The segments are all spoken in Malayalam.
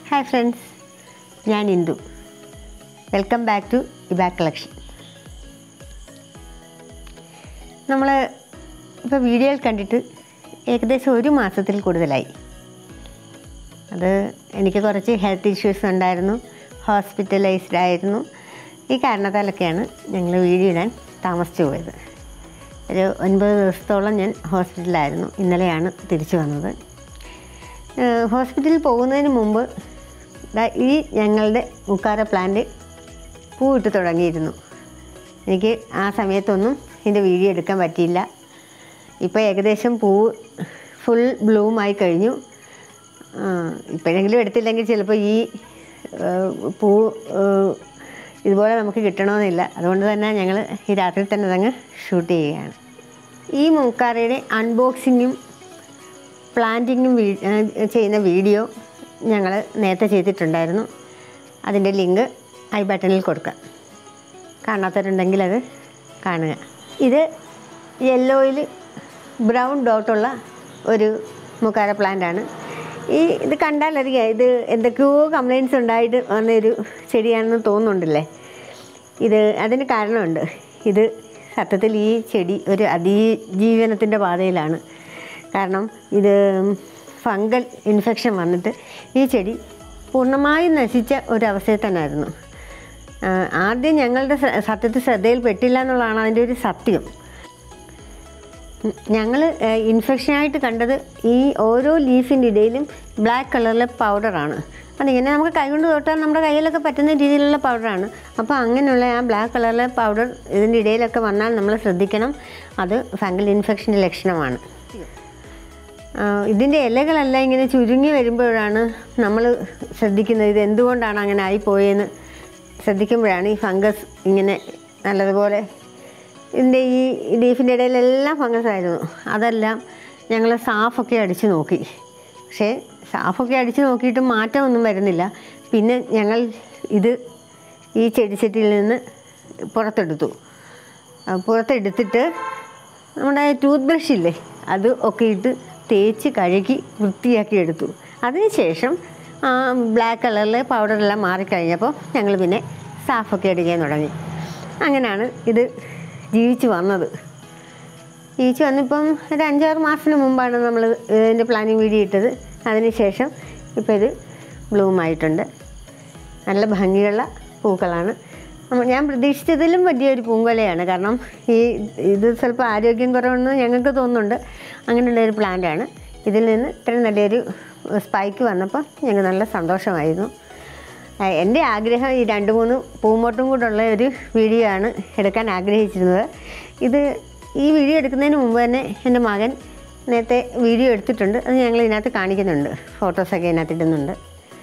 ഹായ് ഫ്രണ്ട്സ് ഞാൻ ഇന്ദു വെൽക്കം ബാക്ക് ടു ഇബാക് കളക്ഷൻ നമ്മൾ ഇപ്പോൾ വീഡിയോയിൽ കണ്ടിട്ട് ഏകദേശം ഒരു മാസത്തിൽ കൂടുതലായി അത് എനിക്ക് കുറച്ച് ഹെൽത്ത് ഇഷ്യൂസ് ഉണ്ടായിരുന്നു ഹോസ്പിറ്റലൈസ്ഡ് ആയിരുന്നു ഈ കാരണത്താലൊക്കെയാണ് ഞങ്ങൾ വീഡിയോ ഇടാൻ താമസിച്ചു പോയത് ഒരു ഒൻപത് ദിവസത്തോളം ഞാൻ ഹോസ്പിറ്റലിലായിരുന്നു ഇന്നലെയാണ് തിരിച്ചു വന്നത് ഏഹ് ഹോസ്പിറ്റലിൽ പോകുന്നതിന് മുമ്പ് ദാ ഈ ഞങ്ങളുടെ മുക്കാര പ്ലാന്റ് പൂവിട്ട് തുടങ്ങിയിരുന്നു എനിക്ക് ആ സമയത്തൊന്നും ഇതിൻ്റെ വീഡിയോ എടുക്കാൻ പറ്റിയില്ല ഇപ്പോൾ ഏകദേശം പൂവ് ഫുൾ ബ്ലൂമായി കഴിഞ്ഞു ആ, ഇപ്പോഴെങ്കിലും എടുത്തില്ലെങ്കിൽ ചിലപ്പോൾ ഈ ഏഹ്, പൂ ഏഹ്, ഇതുപോലെ നമുക്ക് കിട്ടണമെന്നില്ല അതുകൊണ്ട് തന്നെ ഞങ്ങൾ ഈ രാത്രി തന്നെ അതങ്ങ് ഷൂട്ട് ചെയ്യുകയാണ് ഈ മൂക്കാറയുടെ അൺബോക്സിങ്ങും പ്ലാന്റിങ്ങും വീ ഏഹ് ചെയ്യുന്ന വീഡിയോ ഞങ്ങൾ നേരത്തെ ചെയ്തിട്ടുണ്ടായിരുന്നു അതിൻ്റെ ലിങ്ക് ഐ ബട്ടണിൽ കൊടുക്കാം കാണാത്തവരുണ്ടെങ്കിൽ അത് കാണുക ഇത് യെല്ലോയിൽ ബ്രൗൺ ഡോട്ടുള്ള ഒരു മുക്കാര പ്ലാന്റാണ് ഈ ഇത് കണ്ടാലറിയാം ഇത് എന്തൊക്കെയോ കംപ്ലയിൻസ് ഉണ്ടായിട്ട് വന്ന ഒരു ചെടിയാണെന്ന് തോന്നുന്നുണ്ടല്ലേ ഇത് അതിന് കാരണമുണ്ട് ഇത് സത്യത്തിൽ ഈ ചെടി ഒരു അതിജീവനത്തിൻ്റെ പാതയിലാണ് കാരണം ഇത് ഫംഗൽ ഇൻഫെക്ഷൻ വന്നിട്ട് ഈ ചെടി പൂർണ്ണമായും നശിച്ച ഒരവസ്ഥയിൽ തന്നെയായിരുന്നു ആ, ആദ്യം ഞങ്ങളുടെ ശ്ര- സത്യത്തിൽ ശ്രദ്ധയിൽപ്പെട്ടില്ല എന്നുള്ളതാണ് അതിൻ്റെ ഒരു സത്യം ഞങ്ങൾ ഇൻഫെക്ഷനായിട്ട് കണ്ടത് ഈ ഓരോ ലീഫിൻ്റെ ഇടയിലും ബ്ലാക്ക് കളറിലെ പൗഡറാണ് അതിങ്ങനെ നമുക്ക് കൈകൊണ്ട് തൊട്ടാൽ നമ്മുടെ കയ്യിലൊക്കെ പറ്റുന്ന രീതിയിലുള്ള പൗഡറാണ് അപ്പോൾ അങ്ങനെയുള്ള ആ ബ്ലാക്ക് കളറിലെ പൗഡർ ഇതിൻ്റെ ഇടയിലൊക്കെ വന്നാൽ നമ്മൾ ശ്രദ്ധിക്കണം അത് ഫംഗൽ ഇൻഫെക്ഷൻ്റെ ലക്ഷണമാണ് ആ, ഇതിൻ്റെ ഇലകളെല്ലാം ഇങ്ങനെ ചുരുങ്ങി വരുമ്പോഴാണ് നമ്മൾ ശ്രദ്ധിക്കുന്നത് ഇത് എന്തുകൊണ്ടാണ് അങ്ങനെ ആയിപ്പോയെന്ന് ശ്രദ്ധിക്കുമ്പോഴാണ് ഈ ഫംഗസ് ഇങ്ങനെ നല്ലതുപോലെ ഇതിൻ്റെ ഈ ലീഫിൻ്റെ ഇടയിലെല്ലാം ഫംഗസ് ആയിരുന്നു അതെല്ലാം ഞങ്ങൾ സാഫൊക്കെ അടിച്ച് നോക്കി പക്ഷേ സാഫൊക്കെ അടിച്ച് നോക്കിയിട്ട് മാറ്റമൊന്നും വരുന്നില്ല പിന്നെ ഞങ്ങൾ ഇത് ഈ ചെടിച്ചട്ടിയിൽ നിന്ന് പുറത്തെടുത്തു ആ, പുറത്തെടുത്തിട്ട് നമ്മുടെ ടൂത്ത് ബ്രഷ് ഇല്ലേ അത് ഒക്കെ ഇട്ട് തേച്ച് കഴുകി വൃത്തിയാക്കി എടുത്തു അതിനുശേഷം ആ ബ്ലാക്ക് കളറിലെ പൗഡറെല്ലാം മാറിക്കഴിഞ്ഞപ്പോൾ ഞങ്ങൾ പിന്നെ സാഫൊക്കെ അടിക്കാൻ തുടങ്ങി അങ്ങനെയാണ് ഇത് ജീവിച്ചു വന്നത് ജീവിച്ചു വന്നിപ്പം ഒരു അഞ്ചാറ് മാസത്തിന് മുമ്പാണ് നമ്മൾ ഇതിൻ്റെ പ്ലാനിങ് വീഡിയോ ഇട്ടത് അതിനുശേഷം ഇപ്പോൾ ഇത് ബ്ലൂം ആയിട്ടുണ്ട് നല്ല ഭംഗിയുള്ള പൂക്കളാണ് നമ്മ- ഞാൻ പ്രതീക്ഷിച്ചതിലും വലിയൊരു പൂങ്കൊലയാണ് കാരണം ഈ ഇത് സ്വല്പം ആരോഗ്യം കുറവെന്ന് ഞങ്ങൾക്ക് തോന്നുന്നുണ്ട് അങ്ങനെയുള്ള ഒരു പ്ലാന്റാണ് ഇതിൽ നിന്ന് ഇത്രയും നല്ലൊരു സ്പൈക്ക് വന്നപ്പോൾ ഞങ്ങൾക്ക് നല്ല സന്തോഷമായിരുന്നു ആ, എൻ്റെ ആഗ്രഹം ഈ രണ്ട് മൂന്ന് പൂമോട്ടും കൂടെയുള്ള ഒരു വീഡിയോ ആണ് എടുക്കാൻ ആഗ്രഹിച്ചിരുന്നത് ഇത് ഈ വീഡിയോ എടുക്കുന്നതിന് മുമ്പ് തന്നെ എൻ്റെ മകൻ നേരത്തെ വീഡിയോ എടുത്തിട്ടുണ്ട് അത് ഞങ്ങൾ ഇതിനകത്ത് കാണിക്കുന്നുണ്ട് ഫോട്ടോസൊക്കെ ഇതിനകത്ത് ഇടുന്നുണ്ട്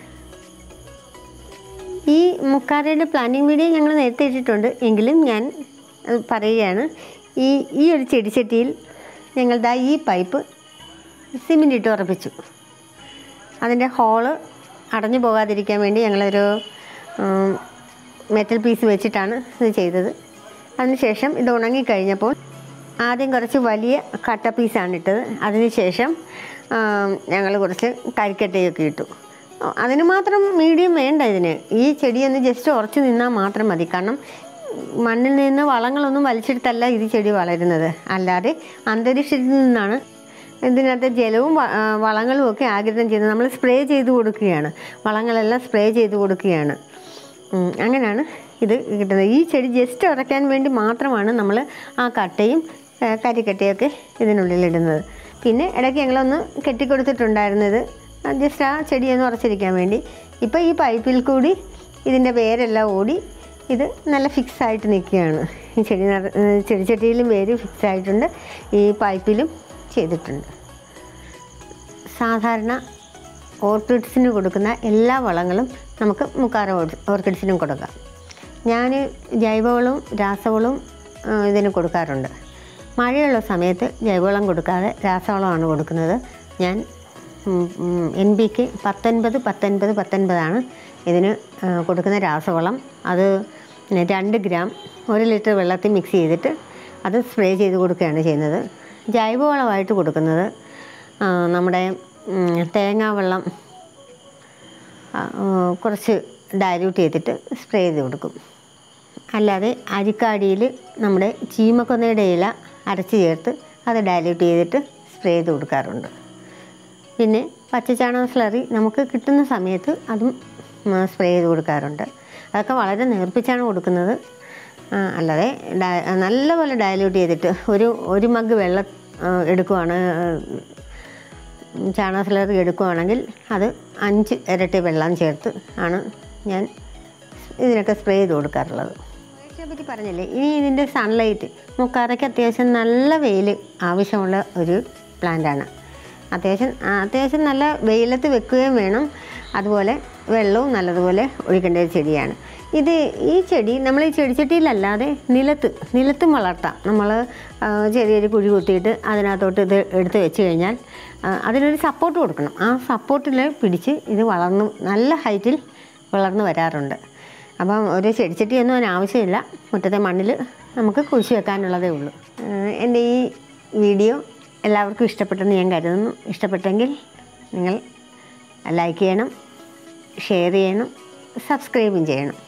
ഈ മുക്കാരയുടെ പ്ലാനിങ് വീഡിയോ ഞങ്ങൾ നേരത്തെ ഇട്ടിട്ടുണ്ട് എങ്കിലും ഞാൻ അത് പറയുകയാണ് ഈ ഈ ഒരു ചെടിച്ചട്ടിയിൽ ഞങ്ങൾ ദാ ഈ പൈപ്പ് സിമെൻ്റ് ഇട്ട് ഉറപ്പിച്ചു അതിൻ്റെ ഹോള് അടഞ്ഞു പോകാതിരിക്കാൻ വേണ്ടി ഞങ്ങളൊരു ഉം, മെറ്റൽ പീസ് വെച്ചിട്ടാണ് ഇത് ചെയ്തത് അതിനുശേഷം ഇത് ഉണങ്ങിക്കഴിഞ്ഞപ്പോൾ ആദ്യം കുറച്ച് വലിയ കട്ട പീസാണ് ഇട്ടത് അതിനുശേഷം ഞങ്ങൾ കുറച്ച് കരിക്കട്ടയൊക്കെ ഇട്ടു ആ, അതിന് മാത്രം മീഡിയം വേണ്ട ഇതിന് ഈ ചെടി ഒന്ന് ജസ്റ്റ് ഉറച്ചു നിന്നാൽ മാത്രം മതി കാരണം മണ്ണിൽ നിന്ന് വളങ്ങളൊന്നും വലിച്ചെടുത്തല്ല ഇത് ചെടി വളരുന്നത് അല്ലാതെ അന്തരീക്ഷത്തിൽ നിന്നാണ് ഇതിനകത്ത് ജലവും വ- ആ, വളങ്ങളും ഒക്കെ ആഗിരണം ചെയ്യുന്നത് നമ്മൾ സ്പ്രേ ചെയ്ത് കൊടുക്കുകയാണ് വളങ്ങളെല്ലാം സ്പ്രേ ചെയ്ത് കൊടുക്കുകയാണ് ഉം, അങ്ങനെയാണ് ഇത് കിട്ടുന്നത് ഈ ചെടി ജസ്റ്റ് ഉറയ്ക്കാൻ വേണ്ടി മാത്രമാണ് നമ്മൾ ആ കട്ടയും ആ, കരിക്കട്ടയൊക്കെ ഇതിനുള്ളിലിടുന്നത് പിന്നെ ഇടയ്ക്ക് ഞങ്ങളൊന്ന് കെട്ടിക്കൊടുത്തിട്ടുണ്ടായിരുന്നത് ജസ്റ്റ് ആ ചെടിയൊന്ന് ഉറച്ചിരിക്കാൻ വേണ്ടി ഇപ്പോൾ ഈ പൈപ്പിൽ കൂടി ഇതിൻ്റെ വേരെല്ലാം ഓടി ഇത് നല്ല ഫിക്സ് ആയിട്ട് നിൽക്കുകയാണ് ഈ ചെടി നട- ഏ, ചെടിച്ചട്ടിയിലും വേര് ഫിക്സ് ആയിട്ടുണ്ട് ഈ പൈപ്പിലും ചെയ്തിട്ടുണ്ട് സാധാരണ ഓർക്കിഡ്സിന് കൊടുക്കുന്ന എല്ലാ വളങ്ങളും നമുക്ക് മുക്കാറ ഓർക്കിഡ്സിനും കൊടുക്കാം ഞാൻ ജൈവവളവും രാസവളവും ആ, ഇതിന് കൊടുക്കാറുണ്ട് മഴയുള്ള സമയത്ത് ജൈവവളം കൊടുക്കാതെ രാസവളമാണ് കൊടുക്കുന്നത് ഞാൻ എൻ ബിക്ക് പത്തൊൻപത് പത്തൊൻപത് പത്തൊൻപതാണ് ഇതിന് ആ, കൊടുക്കുന്ന രാസവളം അത് രണ്ട് ഗ്രാം ഒരു ലിറ്റർ വെള്ളത്തിൽ മിക്സ് ചെയ്തിട്ട് അത് സ്പ്രേ ചെയ്ത് കൊടുക്കുകയാണ് ചെയ്യുന്നത് ജൈവവളമായിട്ട് കൊടുക്കുന്നത് ആ, നമ്മുടെ ഉം, തേങ്ങാവെള്ളം ആ, കുറച്ച് ഡയല്യൂട്ട് ചെയ്തിട്ട് സ്പ്രേ ചെയ്ത് കൊടുക്കും അല്ലാതെ അരിക്കാടിയിൽ നമ്മുടെ ചീമക്കൊന്നയുടെ ഇല അരച്ച് ചേർത്ത് അത് ഡയല്യൂട്ട് ചെയ്തിട്ട് സ്പ്രേ ചെയ്ത് കൊടുക്കാറുണ്ട് പിന്നെ പച്ചച്ചാണക സ്ലറി നമുക്ക് കിട്ടുന്ന സമയത്ത് അതും സ്പ്രേ ചെയ്ത് കൊടുക്കാറുണ്ട് അതൊക്കെ വളരെ നേർപ്പിച്ചാണ് കൊടുക്കുന്നത് ആ, അല്ലാതെ ഡയ നല്ലപോലെ ഡയല്യൂട്ട് ചെയ്തിട്ട് ഒരു ഒരു മഗ് വെള്ളം ആ, എടുക്കുവാണ് ചാണക സ്ലറി എടുക്കുവാണെങ്കിൽ അത് അഞ്ച് ഇരട്ടി വെള്ളം ചേർത്ത് ആണ് ഞാൻ ഇതിനൊക്കെ സ്പ്രേ ചെയ്ത് കൊടുക്കാറുള്ളത് വൈറ്റ് പറ്റി പറഞ്ഞില്ലേ ഇനി ഇതിൻ്റെ സൺലൈറ്റ് മുക്കാറയ്ക്ക് അത്യാവശ്യം നല്ല വെയിൽ ആവശ്യമുള്ള ഒരു പ്ലാന്റാണ് അത്യാവശ്യം ആ, അത്യാവശ്യം നല്ല വെയിലത്ത് വെക്കുകയും വേണം അതുപോലെ വെള്ളവും നല്ലതുപോലെ ഒഴിക്കേണ്ട ഒരു ചെടിയാണ് ഇത് ഈ ചെടി നമ്മൾ ഈ ചെടിച്ചട്ടിയിലല്ലാതെ നിലത്ത് നിലത്തും വളർത്താം നമ്മൾ ആ, ചെറിയൊരു കുഴി കുത്തിയിട്ട് അതിനകത്തോട്ട് ഇത് എടുത്ത് വെച്ച് കഴിഞ്ഞാൽ ആ, അതിനൊരു സപ്പോർട്ട് കൊടുക്കണം ആ സപ്പോർട്ടിൽ പിടിച്ച് ഇത് വളർന്ന് നല്ല ഹൈറ്റിൽ വളർന്നു വരാറുണ്ട് അപ്പം ഒരു ചെടിച്ചട്ടിയൊന്നും അതിന് ആവശ്യമില്ല മുറ്റത്തെ മണ്ണിൽ നമുക്ക് കുഴിച്ച് വെക്കാനുള്ളതേ ഉള്ളൂ ഏഹ് എൻ്റെ ഈ വീഡിയോ എല്ലാവർക്കും ഇഷ്ടപ്പെട്ടെന്ന് ഞാൻ കരുതുന്നു ഇഷ്ടപ്പെട്ടെങ്കിൽ നിങ്ങൾ ലൈക്ക് ചെയ്യണം ഷെയർ ചെയ്യണം സബ്സ്ക്രൈബും ചെയ്യണം